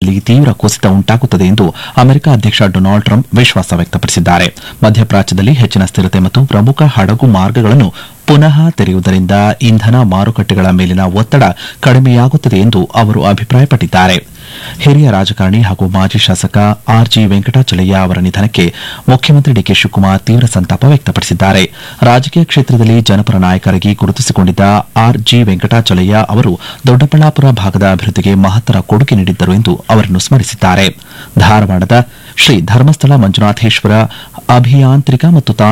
ಬೆಲೆಯಲ್ಲಿ ತೀವ್ರ ಕುಸಿತ ಉಂಟಾಗುತ್ತದೆ ಎಂದು ಅಮೆರಿಕ ಅಧ್ಯಕ್ಷ ಡೊನಾಲ್ಡ್ ಟ್ರಂಪ್ ವಿಶ್ವಾಸ ವ್ಯಕ್ತಪಡಿಸಿದ್ದಾರೆ ಮಧ್ಯಪ್ರಾಚ್ಯದಲ್ಲಿ ಹೆಚ್ಚಿನ ಸ್ಥಿರತೆ ಮತ್ತು ಪ್ರಮುಖ ಹಡಗು ಮಾರ್ಗಗಳನ್ನು ಪುನಃ ತೆರೆಯುವುದರಿಂದ ಇಂಧನ ಮಾರುಕಟ್ಟೆಗಳ ಮೇಲಿನ ಒತ್ತಡ ಕಡಿಮೆಯಾಗುತ್ತದೆ ಎಂದು ಅವರು ಅಭಿಪ್ರಾಯಪಟ್ಟಿದ್ದಾರೆ ಹಿರಿಯ ರಾಜಕಾರಣಿ ಹಾಗೂ ಮಾಜಿ ಶಾಸಕ ಆರ್ ಜಿ ವೆಂಕಟಾಚಲಯ್ಯ ಅವರ ನಿಧನಕ್ಕೆ ಮುಖ್ಯಮಂತ್ರಿ ಡಿಕೆ ಶಿವಕುಮಾರ್ ತೀವ್ರ ಸಂತಾಪ ವ್ಯಕ್ತಪಡಿಸಿದ್ದಾರೆ ರಾಜಕೀಯ ಕ್ಷೇತ್ರದಲ್ಲಿ ಜನಪರ ನಾಯಕರಾಗಿ ಗುರುತಿಸಿಕೊಂಡಿದ್ದ ಆರ್ ಜಿ ವೆಂಕಟಾಚಲಯ್ಯ ಅವರು ದೊಡ್ಡಬಳ್ಳಾಪುರ ಭಾಗದ ಅಭಿವೃದ್ಧಿಗೆ ಮಹತ್ತರ ಕೊಡುಗೆ ನೀಡಿದ್ದರು ಎಂದು ಅವರನ್ನು ಸ್ಮರಿಸಿದ್ದಾರೆ ಧಾರವಾಡದ ಶ್ರೀ ಧರ್ಮಸ್ಥಳ ಮಂಜುನಾಥೇಶ್ವರ ಅಭಿಯಾಂತ್ರಿಕ ಮತ್ತು